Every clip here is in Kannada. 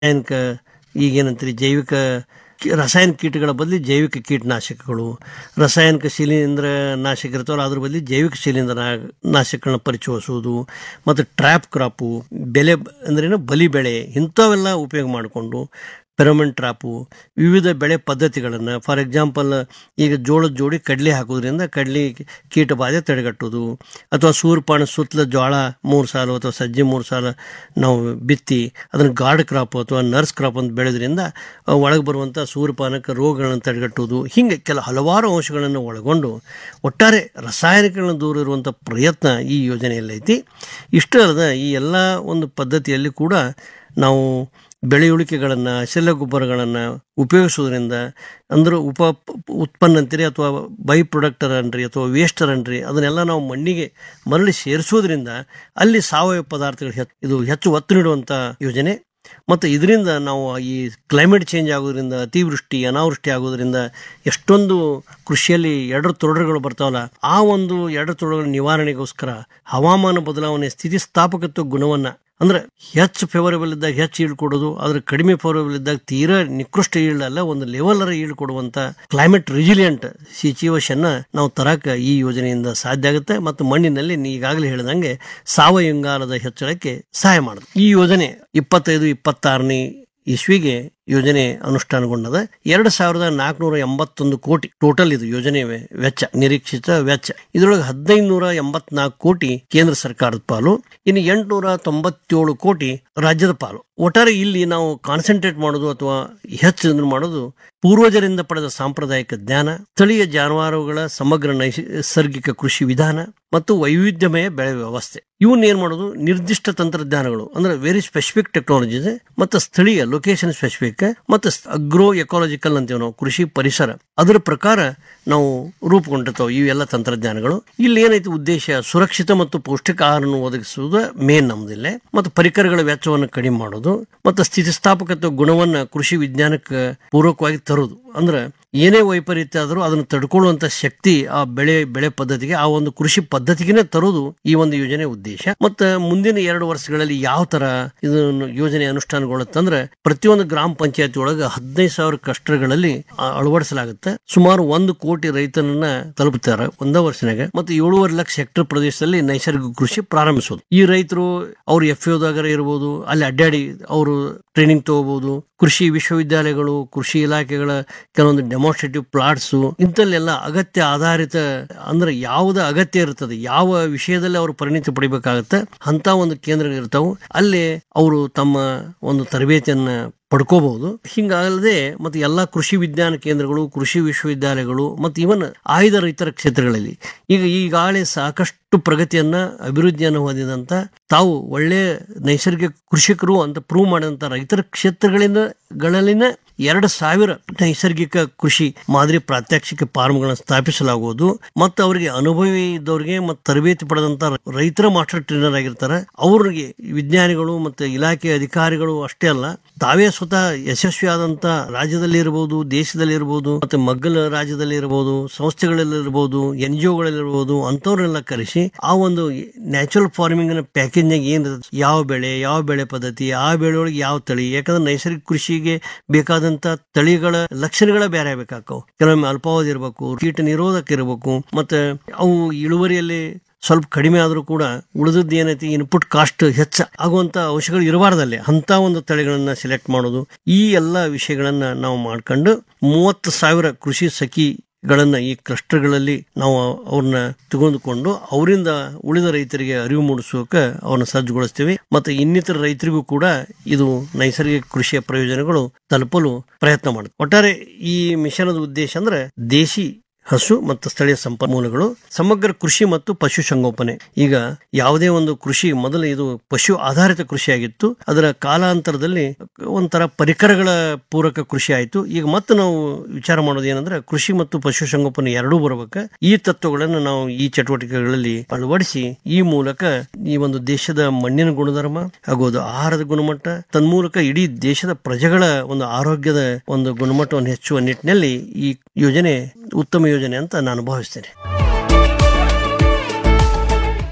ರಾಸಾಯನಿಕ ಈಗೇನಂತೀರಿ ಜೈವಿಕ ಕಿ- ರಾಸಾಯನಿಕ ಕೀಟಗಳ ಬದಲಿ ಜೈವಿಕ ಕೀಟನಾಶಕಗಳು ರಾಸಾಯನಿಕ ಶಿಲೀಂಧ್ರ ನಾಶಕ ಇರ್ತಾವಲ್ಲ ಅದ್ರ ಬದಲಿ ಜೈವಿಕ ಶಿಲೀಂಧ್ರ ನಾ- ನಾಶಕಗಳನ್ನ ಪರಿಚಯಿಸುವುದು ಮತ್ತು ಟ್ರ್ಯಾಪ್ ಕ್ರಾಪು ಬೆಲೆ ಬ- ಅಂದ್ರೇನು ಬಲಿ ಬೆಳೆ ಇಂಥವೆಲ್ಲ ಉಪಯೋಗ ಮಾಡಿಕೊಂಡು ಪೆರಮನ್ ಟ್ರಾಪು ವಿವಿಧ ಬೆಳೆ ಪದ್ಧತಿಗಳನ್ನು ಫಾರ್ ಎಕ್ಸಾಂಪಲ್ ಈಗ ಜೋಳದ ಜೋಡಿ ಕಡಲೆ ಹಾಕೋದ್ರಿಂದ ಕಡಲೆ ಕೀಟ ಬಾಧೆ ತಡೆಗಟ್ಟೋದು ಅಥವಾ ಸೂರ್ಪಾಣ ಸುತ್ತಲ ಜೋಳ ಮೂರು ಸಾಲು ಅಥವಾ ಸಜ್ಜೆ ಮೂರು ಸಾಲು ನಾವು ಬಿತ್ತಿ ಅದನ್ನು ಗಾರ್ಡ್ ಕ್ರಾಪ್ ಅಥವಾ ನರ್ಸ್ ಕ್ರಾಪ್ ಅಂತ ಬೆಳೆದ್ರಿಂದ ಒಳಗೆ ಬರುವಂಥ ಸೂರ್ಯಪಾನಕ ರೋಗಗಳನ್ನು ತಡೆಗಟ್ಟುವುದು ಹೀಗೆ ಕೆಲ ಹಲವಾರು ಅಂಶಗಳನ್ನು ಒಳಗೊಂಡು ಒಟ್ಟಾರೆ ರಾಸಾಯನಿಕಗಳನ್ನು ದೂರ ಇರುವಂಥ ಪ್ರಯತ್ನ ಈ ಯೋಜನೆಯಲ್ಲೈತಿ ಇಷ್ಟೇ ಅಲ್ಲದ ಈ ಎಲ್ಲ ಒಂದು ಪದ್ಧತಿಯಲ್ಲಿ ಕೂಡ ನಾವು ಬೆಳೆಯುಳಿಕೆಗಳನ್ನು ಶೆಲ್ಲ ಗೊಬ್ಬರಗಳನ್ನು ಉಪಯೋಗಿಸೋದ್ರಿಂದ ಅಂದ್ರೆ ಉಪ ಉತ್ಪನ್ನ ಅಂತೀರಿ ಅಥವಾ ಬೈ ಪ್ರೊಡಕ್ಟರ್ ಅನ್ರಿ ಅಥವಾ ವೇಸ್ಟರ್ ಅನ್ರಿ ಅದನ್ನೆಲ್ಲ ನಾವು ಮಣ್ಣಿಗೆ ಮರಳಿ ಸೇರಿಸೋದ್ರಿಂದ ಅಲ್ಲಿ ಸಾವಯವ ಪದಾರ್ಥಗಳು ಹೆಚ್ಚು ಇದು ಹೆಚ್ಚು ಒತ್ತು ನೀಡುವಂಥ ಯೋಜನೆ ಮತ್ತು ಇದರಿಂದ ನಾವು ಈ ಕ್ಲೈಮೇಟ್ ಚೇಂಜ್ ಆಗೋದ್ರಿಂದ ಅತಿವೃಷ್ಟಿ ಅನಾವೃಷ್ಟಿ ಆಗೋದ್ರಿಂದ ಎಷ್ಟೊಂದು ಕೃಷಿಯಲ್ಲಿ ಎಡರು ತೊಡರುಗಳು ಬರ್ತಾವಲ್ಲ ಆ ಒಂದು ಎಡರು ತೊಡರುಗಳ ನಿವಾರಣೆಗೋಸ್ಕರ ಹವಾಮಾನ ಬದಲಾವಣೆ ಸ್ಥಿತಿಸ್ಥಾಪಕತ್ವ ಗುಣವನ್ನು ಅಂದ್ರೆ ಹೆಚ್ಚು ಫೇವರೇಬಲ್ ಇದ್ದಾಗ ಹೆಚ್ಚು ಈಳ್ ಕೊಡೋದು ಆದ್ರೆ ಕಡಿಮೆ ಫೇವರೇಬಲ್ ಇದ್ದಾಗ ತೀರಾ ನಿಕೃಷ್ಟ ಈಳ್ ಅಲ್ಲ ಒಂದು ಲೆವೆಲ್ ಅರ ಈಳ್ ಕೊಡುವಂತ ಕ್ಲೈಮೇಟ್ ರಿಜಿಲಿಯಂಟ್ ಸಿಚುವೇಶನ್ ನಾವು ತರಕ ಈ ಯೋಜನೆಯಿಂದ ಸಾಧ್ಯ ಆಗುತ್ತೆ ಮತ್ತು ಮಣ್ಣಿನಲ್ಲಿ ನೀ ಈಗಾಗಲೇ ಹೇಳಿದಂಗೆ ಸಾವಯವ ಇಂಗಾಲದ ಹೆಚ್ಚಳಕ್ಕೆ ಸಹಾಯ ಮಾಡುತ್ತೆ ಈ ಯೋಜನೆ ಇಪ್ಪತ್ತೈದು ಇಪ್ಪತ್ತಾರನೇ ಇಸ್ವಿಗೆ ಯೋಜನೆ ಅನುಷ್ಠಾನಗೊಂಡದ ಎರಡು ಸಾವಿರದ ನಾಲ್ಕುನೂರ ಎಂಬತ್ತೊಂದು ಕೋಟಿ ಟೋಟಲ್ ಇದು ಯೋಜನೆ ವೆ- ವೆಚ್ಚ ನಿರೀಕ್ಷಿತ ವೆಚ್ಚ ಇದರೊಳಗೆ ಹದಿನೈದು ನೂರ ಎಂಬತ್ನಾಲ್ಕು ಕೋಟಿ ಕೇಂದ್ರ ಸರ್ಕಾರದ ಪಾಲು ಇನ್ನು ಎಂಟುನೂರ ತೊಂಬತ್ತೇಳು ಕೋಟಿ ರಾಜ್ಯದ ಪಾಲು ಒಟ್ಟಾರೆ ಇಲ್ಲಿ ನಾವು ಕಾನ್ಸಂಟ್ರೇಟ್ ಮಾಡೋದು ಅಥವಾ ಹೆಚ್ಚು ಇದನ್ನ ಮಾಡೋದು ಪೂರ್ವಜರಿಂದ ಪಡೆದ ಸಾಂಪ್ರದಾಯಿಕ ಜ್ಞಾನ ಸ್ಥಳೀಯ ಜಾನುವಾರುಗಳ ಸಮಗ್ರ ನೈಸರ್ಗಿಕ ಕೃಷಿ ವಿಧಾನ ಮತ್ತು ವೈವಿಧ್ಯಮಯ ಬೆಳೆ ವ್ಯವಸ್ಥೆ ಇವನ್ನ ಏನ್ ಮಾಡೋದು ನಿರ್ದಿಷ್ಟ ತಂತ್ರಜ್ಞಾನಗಳು ಅಂದ್ರೆ ವೆರಿ ಸ್ಪೆಸಿಫಿಕ್ ಟೆಕ್ನಾಲಜೀಸ್ ಮತ್ತು ಸ್ಥಳೀಯ ಲೊಕೇಶನ್ ಸ್ಪೆಸಿಫಿಕ್ ಮತ್ತು ಅಗ್ರೋ ಎಕಾಲಜಿಕಲ್ ಅಂತೀವಿ ನಾವು ಕೃಷಿ ಪರಿಸರ ಅದರ ಪ್ರಕಾರ ನಾವು ರೂಪುಗೊಂಡಿರ್ತಾವೆ ಇವೆಲ್ಲ ತಂತ್ರಜ್ಞಾನಗಳು ಇಲ್ಲಿ ಏನೈತಿ ಉದ್ದೇಶ ಸುರಕ್ಷಿತ ಮತ್ತು ಪೌಷ್ಟಿಕ ಆಹಾರವನ್ನು ಒದಗಿಸುವುದು ಮೇನ್ ನಮ್ದಿಲ್ಲೇ ಮತ್ತು ಪರಿಕರಗಳ ವೆಚ್ಚವನ್ನು ಕಡಿಮೆ ಮಾಡೋದು ಮತ್ತು ಸ್ಥಿತಿಸ್ಥಾಪಕತ್ವ ಗುಣವನ್ನ ಕೃಷಿ ವಿಜ್ಞಾನಕ್ಕೆ ಪೂರಕವಾಗಿ ತರುವುದು ಅಂದ್ರೆ ಏನೇ ವೈಪರೀತ್ಯ ಆದರೂ ಅದನ್ನು ತಡ್ಕೊಳ್ಳುವಂತ ಶಕ್ತಿ ಆ ಬೆಳೆ ಬೆಳೆ ಪದ್ಧತಿಗೆ ಆ ಒಂದು ಕೃಷಿ ಪದ್ಧತಿಗೆ ತರುವುದು ಈ ಒಂದು ಯೋಜನೆ ಉದ್ದೇಶ ಮತ್ತು ಮುಂದಿನ ಎರಡು ವರ್ಷಗಳಲ್ಲಿ ಯಾವ ತರ ಇದನ್ನು ಯೋಜನೆ ಅನುಷ್ಠಾನಗೊಳ್ಳುತ್ತಂದ್ರೆ ಪ್ರತಿಯೊಂದು ಗ್ರಾಮ ಪಂಚಾಯತಿ ಒಳಗೆ ಹದಿನೈದು ಸಾವಿರ ಕಷ್ಟಗಳಲ್ಲಿ ಅಳವಡಿಸಲಾಗುತ್ತೆ ಸುಮಾರು ಒಂದು ಕೋಟಿ ರೈತನನ್ನ ತಲುಪುತ್ತಾರೆ ಒಂದ ವರ್ಷನಾಗ ಮತ್ತು ಏಳೂವರೆ ಲಕ್ಷ ಹೆಕ್ಟರ್ ಪ್ರದೇಶದಲ್ಲಿ ನೈಸರ್ಗಿಕ ಕೃಷಿ ಪ್ರಾರಂಭಿಸೋದು ಈ ರೈತರು ಅವ್ರು ಎಫ್ ದಾಗ ಇರ್ಬೋದು ಅಲ್ಲಿ ಅಡ್ಡಾಡಿ ಅವರು ಟ್ರೈನಿಂಗ್ ತಗೋಬಹುದು ಕೃಷಿ ವಿಶ್ವವಿದ್ಯಾಲಯಗಳು ಕೃಷಿ ಇಲಾಖೆಗಳ ಕೆಲವೊಂದು ಡೆಮಾನ್ಸ್ಟ್ರೇಟಿವ್ ಪ್ಲಾಟ್ಸ್ ಇಂಥಲ್ಲೆಲ್ಲ ಅಗತ್ಯ ಆಧಾರಿತ ಅಂದ್ರೆ ಯಾವ್ದ ಅಗತ್ಯ ಇರ್ತದೆ ಯಾವ ವಿಷಯದಲ್ಲಿ ಅವರು ಪರಿಣಿತಿ ಪಡಿಬೇಕಾಗತ್ತೆ ಅಂತ ಒಂದು ಕೇಂದ್ರ ಇರ್ತಾವೆ ಅಲ್ಲಿ ಅವರು ತಮ್ಮ ಒಂದು ತರಬೇತಿಯನ್ನ ಪಡ್ಕೋಬಹುದು ಹಿಂಗಲ್ಲದೆ ಮತ್ತೆ ಎಲ್ಲಾ ಕೃಷಿ ವಿಜ್ಞಾನ ಕೇಂದ್ರಗಳು ಕೃಷಿ ವಿಶ್ವವಿದ್ಯಾಲಯಗಳು ಮತ್ತು ಇವನ್ ಆಯ್ದ ರೈತರ ಕ್ಷೇತ್ರಗಳಲ್ಲಿ ಈಗ ಈಗಾಗಲೇ ಸಾಕಷ್ಟು ಪ್ರಗತಿಯನ್ನ ಅಭಿವೃದ್ಧಿಯನ್ನು ಹೊಂದಿದಂತ ತಾವು ಒಳ್ಳೆ ನೈಸರ್ಗಿಕ ಕೃಷಿಕರು ಅಂತ ಪ್ರೂವ್ ಮಾಡಿದಂತ ರೈತರ ಕ್ಷೇತ್ರಗಳಿಂದ ಗಳಲ್ಲಿನ ಎರಡು ಸಾವಿರ ನೈಸರ್ಗಿಕ ಕೃಷಿ ಮಾದರಿ ಪ್ರಾತ್ಯಕ್ಷಿಕ ಫಾರ್ಮ್ಗಳನ್ನು ಸ್ಥಾಪಿಸಲಾಗುವುದು ಮತ್ತು ಅವರಿಗೆ ಅನುಭವಿ ಇದ್ದವರಿಗೆ ಮತ್ತು ತರಬೇತಿ ಪಡೆದಂತ ರೈತರ ಮಾಸ್ಟರ್ ಟ್ರೈನರ್ ಆಗಿರ್ತಾರೆ ಅವರಿಗೆ ವಿಜ್ಞಾನಿಗಳು ಮತ್ತು ಇಲಾಖೆ ಅಧಿಕಾರಿಗಳು ಅಷ್ಟೇ ಅಲ್ಲ ತಾವೇ ಸ್ವತಃ ಯಶಸ್ವಿಯಾದಂತ ರಾಜ್ಯದಲ್ಲಿ ಇರಬಹುದು ದೇಶದಲ್ಲಿ ಇರಬಹುದು ಮತ್ತೆ ಮಗ್ಗಲ ರಾಜ್ಯದಲ್ಲಿ ಇರಬಹುದು ಸಂಸ್ಥೆಗಳಲ್ಲಿ ಇರಬಹುದು ಎನ್ ಜಿ ಒಗಳಲ್ಲಿ ಅಂತವ್ರನ್ನೆಲ್ಲ ಕರೆಸಿ ಆ ಒಂದು ನ್ಯಾಚುರಲ್ ಫಾರ್ಮಿಂಗ್ ನ ಪ್ಯಾಕೇಜ್ ನಾಗ ಏನ್ ಇರ್ತದೆ, ಯಾವ ಬೆಳೆ ಯಾವ ಬೆಳೆ ಪದ್ಧತಿ ಆ ಬೆಳೆ ಒಳಗೆ ಯಾವ ತಳಿ ಯಾಕಂದ್ರೆ ನೈಸರ್ಗಿಕ ಕೃಷಿಗೆ ಬೇಕಾದಂತ ತಳಿಗಳ ಲಕ್ಷಣಗಳ ಬೇರೆ ಆಗ್ಬೇಕಾಕವು ಕೆಲವೊಮ್ಮೆ ಅಲ್ಪಾವಧಿ ಇರಬೇಕು ಕೀಟ ನಿರೋಧಕ ಇರಬೇಕು ಮತ್ತೆ ಅವು ಇಳುವರಿಯಲ್ಲಿ ಸ್ವಲ್ಪ ಕಡಿಮೆ ಆದರೂ ಕೂಡ ಉಳಿದದ್ದು ಏನೈತಿ ಇನ್ಪುಟ್ ಕಾಸ್ಟ್ ಹೆಚ್ಚ ಆಗುವಂತ ಅಂಶಗಳು ಇರಬಾರ್ದಲ್ಲಿ ಅಂತ ಒಂದು ತಳಿಗಳನ್ನ ಸೆಲೆಕ್ಟ್ ಮಾಡೋದು ಈ ಎಲ್ಲ ವಿಷಯಗಳನ್ನ ನಾವು ಮಾಡ್ಕೊಂಡು ಮೂವತ್ತು ಸಾವಿರ ಕೃಷಿ ಸಖಿ ಗಳನ್ನ ಈ ಕ್ಲಸ್ಟರ್ಗಳಲ್ಲಿ ನಾವು ಅವ್ರನ್ನ ತೆಗೆದುಕೊಂಡು ಅವರಿಂದ ಉಳಿದ ರೈತರಿಗೆ ಅರಿವು ಮೂಡಿಸೋಕೆ ಅವನ್ನ ಸಜ್ಜುಗೊಳಿಸ್ತೀವಿ ಮತ್ತೆ ಇನ್ನಿತರ ರೈತರಿಗೂ ಕೂಡ ಇದು ನೈಸರ್ಗಿಕ ಕೃಷಿಯ ಪ್ರಯೋಜನಗಳು ತಲುಪಲು ಪ್ರಯತ್ನ ಮಾಡುತ್ತೆ ಒಟ್ಟಾರೆ ಈ ಮಿಷನದ ಉದ್ದೇಶ ಅಂದ್ರೆ ದೇಶಿ ಹಸು ಮತ್ತು ಸ್ಥಳೀಯ ಸಂಪನ್ಮೂಲಗಳು ಸಮಗ್ರ ಕೃಷಿ ಮತ್ತು ಪಶು ಸಂಗೋಪನೆ ಈಗ ಯಾವುದೇ ಒಂದು ಕೃಷಿ ಮೊದಲು ಇದು ಪಶು ಆಧಾರಿತ ಕೃಷಿಯಾಗಿತ್ತು ಅದರ ಕಾಲಾಂತರದಲ್ಲಿ ಒಂಥರ ಪರಿಕರಗಳ ಪೂರಕ ಕೃಷಿ ಆಯಿತು ಈಗ ಮತ್ತೆ ನಾವು ವಿಚಾರ ಮಾಡೋದು ಏನಂದ್ರೆ ಕೃಷಿ ಮತ್ತು ಪಶು ಸಂಗೋಪನೆ ಎರಡೂ ಬರಬೇಕು ಈ ತತ್ವಗಳನ್ನು ನಾವು ಈ ಚಟುವಟಿಕೆಗಳಲ್ಲಿ ಅಳವಡಿಸಿ ಈ ಮೂಲಕ ಈ ಒಂದು ದೇಶದ ಮಣ್ಣಿನ ಗುಣಧರ್ಮ ಹಾಗೂ ಅದು ಆಹಾರದ ಗುಣಮಟ್ಟ ತನ್ಮೂಲಕ ಇಡೀ ದೇಶದ ಪ್ರಜೆಗಳ ಒಂದು ಆರೋಗ್ಯದ ಒಂದು ಗುಣಮಟ್ಟವನ್ನು ಹೆಚ್ಚುವ ನಿಟ್ಟಿನಲ್ಲಿ ಈ ಯೋಜನೆ ಉತ್ತಮ ಯೋಜನೆ ಅಂತ ನಾನು ಭಾವಿಸ್ತೇನೆ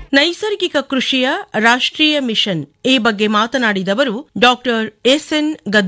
ನೈಸರ್ಗಿಕ ಕೃಷಿಯ ರಾಷ್ಟ್ರೀಯ ಮಿಷನ್ ಈ ಬಗ್ಗೆ ಮಾತನಾಡಿದವರು ಡಾಕ್ಟರ್ ಎಸ್ ಎನ್